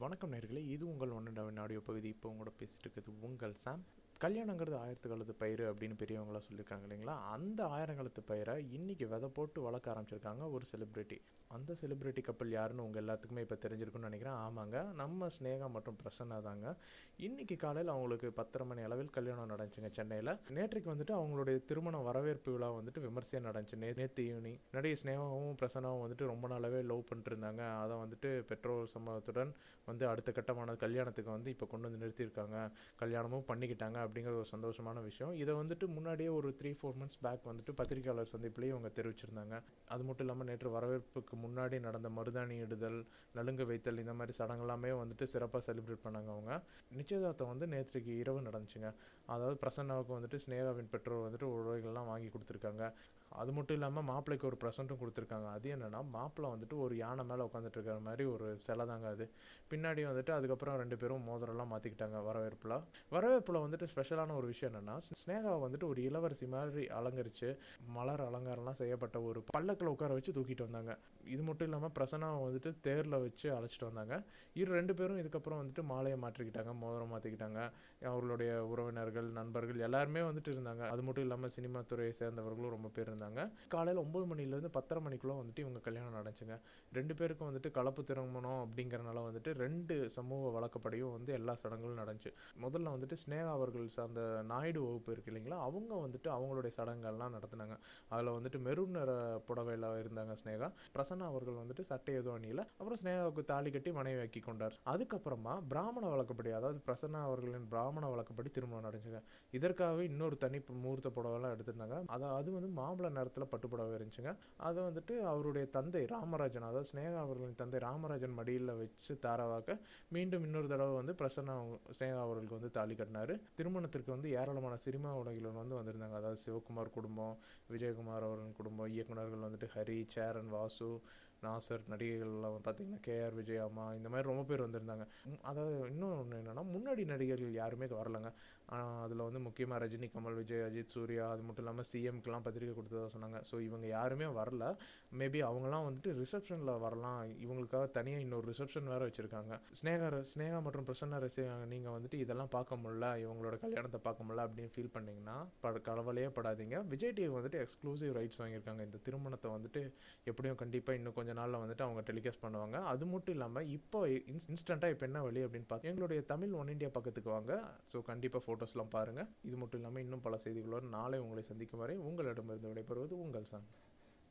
வணக்கம் நேர்களே இது உங்கள் ஒன்னடாவின் ஆடியோ பகுதி இப்போ உங்களோட பேசிட்டு இருக்கிறது உங்கள் சாம் கல்யாணங்கிறது ஆயிரத்து காலத்து பயிர் அப்படின்னு பெரியவங்களாம் சொல்லியிருக்காங்க இல்லைங்களா அந்த ஆயிரங்காலத்து பயிரை இன்னைக்கு விதை போட்டு வளர்க்க ஆரம்பிச்சிருக்காங்க ஒரு செலிப்ரிட்டி அந்த செலிப்ரிட்டி கப்பல் யாருன்னு உங்கள் எல்லாத்துக்குமே இப்போ தெரிஞ்சிருக்குன்னு நினைக்கிறேன் ஆமாங்க நம்ம ஸ்னேகா மற்றும் பிரசன்னா தாங்க இன்னைக்கு காலையில் அவங்களுக்கு பத்தரை மணி அளவில் கல்யாணம் நடந்துச்சுங்க சென்னையில் நேற்றைக்கு வந்துட்டு அவங்களுடைய திருமண வரவேற்பு விழா வந்துட்டு விமர்சையாக நடந்துச்சு நே நேற்று ஈவினிங் நடிகை ஸ்னேகாவும் பிரசன்னாவும் வந்துட்டு ரொம்ப நாளாவே லவ் பண்ணிட்டு இருந்தாங்க அதை வந்துட்டு பெற்றோர் சம்மதத்துடன் வந்து அடுத்த கட்டமான கல்யாணத்துக்கு வந்து இப்போ கொண்டு வந்து நிறுத்தியிருக்காங்க கல்யாணமும் பண்ணிக்கிட்டாங்க அப்படிங்கிற ஒரு சந்தோஷமான விஷயம் இதை வந்துட்டு முன்னாடியே ஒரு த்ரீ ஃபோர் மந்த்ஸ் பேக் வந்துட்டு பத்திரிகையாளர் சந்திப்புலேயும் அவங்க தெரிவிச்சிருந்தாங்க அது மட்டும் இல்லாமல் நேற்று வரவேற்புக்கு முன்னாடி நடந்த மருதாணி இடுதல் நலுங்கு வைத்தல் இந்த மாதிரி சடங்கெல்லாமே வந்துட்டு சிறப்பாக செலிப்ரேட் பண்ணாங்க அவங்க நிச்சயதார்த்தம் வந்து நேற்றுக்கு இரவு நடந்துச்சுங்க அதாவது பிரசன்னாவுக்கு வந்துட்டு ஸ்னேகாவின் பெற்றோர் வந்துட்டு உடைகள்லாம் வாங்கி கொடுத்துருக்காங்க அது மட்டும் இல்லாமல் மாப்பிள்ளைக்கு ஒரு ப்ரெசண்ட்டும் கொடுத்துருக்காங்க அது என்னென்னா மாப்பிள்ளை வந்துட்டு ஒரு யானை மேலே உட்காந்துட்டு இருக்கிற மாதிரி ஒரு சிலை தாங்க அது பின்னாடி வந்துட்டு அதுக்கப்புறம் ரெண்டு பேரும் மோதிரம்லாம் மாற்றிக்கிட்டாங்க வரவேற்பில் வரவேற்பில் வந்துட்டு ஸ்பெஷலான ஒரு விஷயம் என்னென்னா ஸ்னேகாவை வந்துட்டு ஒரு இளவரசி மாதிரி அலங்கரித்து மலர் அலங்காரம்லாம் செய்யப்பட்ட ஒரு பல்லக்கில் உட்கார வச்சு தூக்கிட்டு வந்தாங்க இது மட்டும் இல்லாமல் பிரசன்னாவை வந்துட்டு தேரில் வச்சு அழைச்சிட்டு வந்தாங்க இரு ரெண்டு பேரும் இதுக்கப்புறம் வந்துட்டு மாலையை மாற்றிக்கிட்டாங்க மோதிரம் மாற்றிக்கிட்டாங்க அவர்களுடைய உறவினர்கள் நண்பர்கள் எல்லாருமே வந்துட்டு இருந்தாங்க அது மட்டும் இல்லாமல் சினிமா துறையை சேர்ந்தவர்களும் ரொம்ப பேர் இருந்தாங்க காலையில் ஒம்பது மணிலேருந்து பத்தரை மணிக்குள்ளே வந்துட்டு இவங்க கல்யாணம் நடந்துச்சுங்க ரெண்டு பேருக்கும் வந்துட்டு கலப்பு திருமணம் அப்படிங்கிறனால வந்துட்டு ரெண்டு சமூக வழக்கப்படியும் வந்து எல்லா சடங்குகளும் நடந்துச்சு முதல்ல வந்துட்டு ஸ்னேகா அவர்கள் சார்ந்த நாயுடு வகுப்பு இருக்கு இல்லைங்களா அவங்க வந்துட்டு அவங்களுடைய சடங்குகள்லாம் நடத்தினாங்க அதில் வந்துட்டு மெரூன் நிற புடவையில் இருந்தாங்க ஸ்னேகா பிரசன்னா அவர்கள் வந்துட்டு சட்டை எதுவும் அணியில அப்புறம் ஸ்னேகாவுக்கு தாலி கட்டி மனைவி ஆக்கி கொண்டார் அதுக்கப்புறமா பிராமண வழக்கப்படி அதாவது பிரசன்னா அவர்களின் பிராமண வழக்கப்படி திருமணம் நடந்துச்சுங்க இதற்காகவே இன்னொரு தனி முகூர்த்த புடவைலாம் எடுத்திருந்தாங்க அதை அது வந்து மாம்பழ நேரத்தில் பட்டு புடவை இருந்துச்சுங்க அதை வந்துட்டு அவருடைய தந்தை ராமராஜன் அதாவது ஸ்னேகா அவர்களின் தந்தை ராமராஜன் மடியில் வச்சு தாரவாக்க மீண்டும் இன்னொரு தடவை வந்து பிரசன்னா ஸ்னேகா அவர்களுக்கு வந்து தாலி கட்டினார் திருமணத்திற்கு வந்து ஏராளமான சினிமா உலகில் வந்து வந்திருந்தாங்க அதாவது சிவகுமார் குடும்பம் விஜயகுமார் அவர்களின் குடும்பம் இயக்குனர்கள் வந்துட்டு ஹரி சேரன் வாசு நாசர் நடிகைகள்லாம் பார்த்தீங்கன்னா கேஆர் விஜயாமா இந்த மாதிரி ரொம்ப பேர் வந்திருந்தாங்க அதாவது இன்னும் ஒன்று என்னென்னா முன்னாடி நடிகர்கள் யாருமே வரலங்க அதில் வந்து முக்கியமாக ரஜினி கமல் விஜய் அஜித் சூர்யா அது மட்டும் இல்லாமல் சிஎம்க்கெலாம் பத்திரிக்கை கொடுத்ததா சொன்னாங்க ஸோ இவங்க யாருமே வரல மேபி அவங்களாம் வந்துட்டு ரிசப்ஷனில் வரலாம் இவங்களுக்காக தனியாக இன்னொரு ரிசப்ஷன் வேறு வச்சுருக்காங்க ஸ்னேகா ஸ்னேகா மற்றும் பிரசன்னா ரசிகாங்க நீங்கள் வந்துட்டு இதெல்லாம் பார்க்க முடியல இவங்களோட கல்யாணத்தை பார்க்க முடியல அப்படின்னு ஃபீல் பண்ணிங்கன்னா பட கவலையே படாதீங்க விஜய் டிவி வந்துட்டு எக்ஸ்க்ளூசிவ் ரைட்ஸ் வாங்கியிருக்காங்க இந்த திருமணத்தை வந்துட்டு எப்படியும் கண்டிப்பாக இன்னும் கொஞ்சம் நாளில் வந்துட்டு அவங்க டெலிகாஸ்ட் பண்ணுவாங்க அது மட்டும் இல்லாமல் இப்போ இன்ஸ்டண்ட்டாக இப்போ என்ன வழி அப்படின்னு பார்த்து எங்களுடைய தமிழ் ஒன் இந்தியா பக்கத்துக்கு வாங்க ஸோ கண்டிப்பாக ஃபோட்டோஸ்லாம் பாருங்கள் இது மட்டும் இல்லாமல் இன்னும் பல செய்திகளோடு நாளை உங்களை சந்திக்கும் வரை உங்களிடமிருந்து விடைபெறுவது உங்கள் சாங்